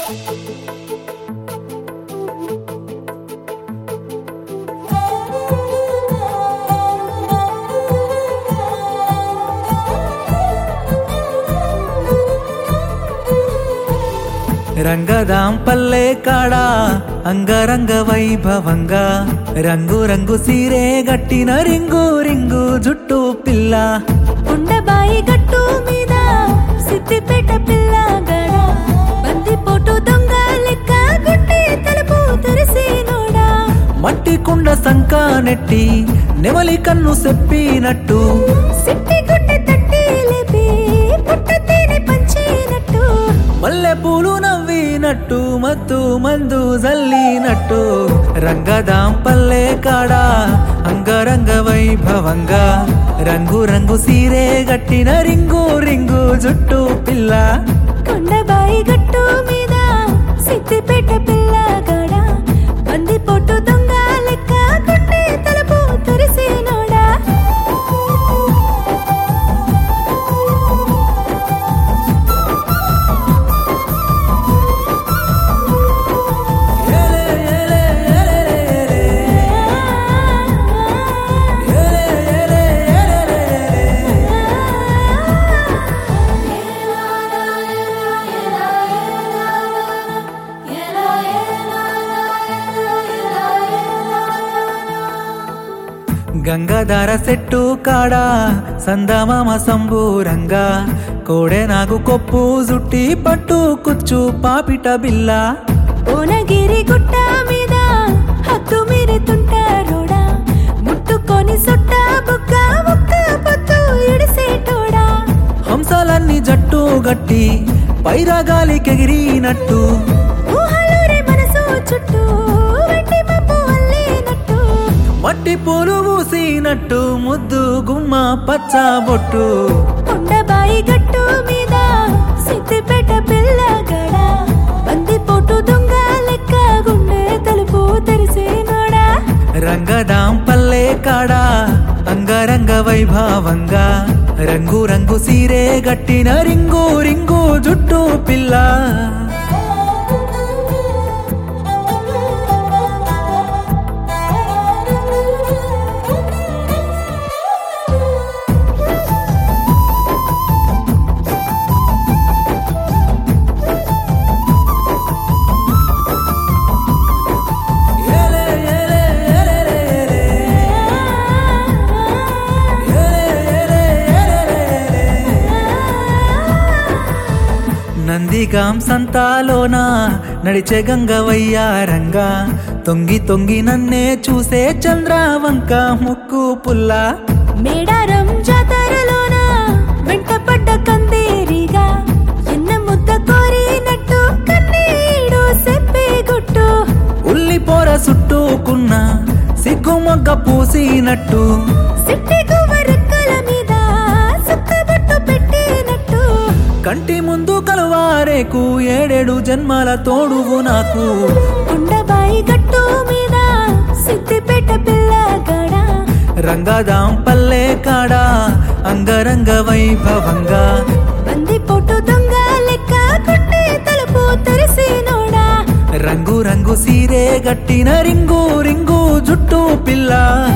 రంగదాం పల్లె కాడా అంగరంగ వైభవంగా రంగు రంగు సీరే గట్టిన రింగు రింగు జుట్టు పిల్ల ఉండబాయి గట్టు మీద సిద్దిపేట పిల్లగడ బందిపోటు దొంగ లెక్క గుండె తలుపు తెరిసినోడా మట్టి కుండ సంక నెట్టి నెమలి కన్ను చెప్పినట్టు సిట్టి గుండె తట్టి లేపి పుట్ట తేనె పంచినట్టు మల్లె పూలు నవ్వినట్టు మత్తు మందు జల్లినట్టు రంగదాం పల్లె కాడా అంగరంగ వైభవంగా రంగు రంగు సీరే గట్టిన రింగు రింగు జుట్టు పిల్ల కొండబాయి గట్టు మీద సిద్దిపేట పిల్లగడ బందిపోటు దొంగ లెక్క గుండె తలుపు తెరిసినోడా గంగాధార సెట్టు కాడా సందమామ సంబూరంగా కోడె నాగు కొప్పు జుట్టి పట్టు కుచ్చు పాపిట బిల్ల ఓనగిరి గుట్ట మీద హద్దు మీరుతుంటారోడా ముట్టుకొని సొట్ట బుక్క ముక్క పొత్తు ఇడిసేటోడా హంసలన్నీ జట్టు గట్టి పైరాగాలికెగిరినట్టు ఊహలూరే మనసు చుట్టూ వెండి మబ్బు అల్లినట్టు మట్టి పూలు పూసినట్టు ముద్దు గుమ్మ పచ్చ బొట్టు కొండబాయి గట్టు మీద సిద్దిపేట పిల్లగడ బందిపోటు దొంగ లెక్క గుండె తలుపు తెరిసేనోడా రంగదాం పల్లె కాడా అంగరంగ వైభవంగా రంగు రంగు సీరే గట్టిన రింగు రింగు జుట్టు పిల్ల నందిగాం సంతాలోన నడిచే గంగవయ్యారంగా తొంగి తొంగి నన్నే చూసే చంద్రవంక ముక్కు పుల్ల మేడారం జాతరలోన వెంటపడ్డ కందేరిగా ఎన్న ముద్ద కోరినట్టు కన్నీడు చెప్పే గుట్టు ఉల్లి పొర చుట్టుకున్న సిగ్గు మొగ్గ పూసినట్టు సిట్టి గువ్వ రెక్కల మీద సుక్కబొట్టు పెట్టినట్టు కంటి ముందు కలువారేకు ఏడేడు జన్మల తోడువు నాకు కొండబాయి గట్టు మీద సిద్దిపేట పిల్లగడ రంగదాం పల్లె కాడా అంగరంగ వైభవంగా బందిపోటు దొంగ లెక్క గుండె తలుపు తెరిసినోడా రంగు రంగు సీరే గట్టిన రింగు రింగు జుట్టు పిల్ల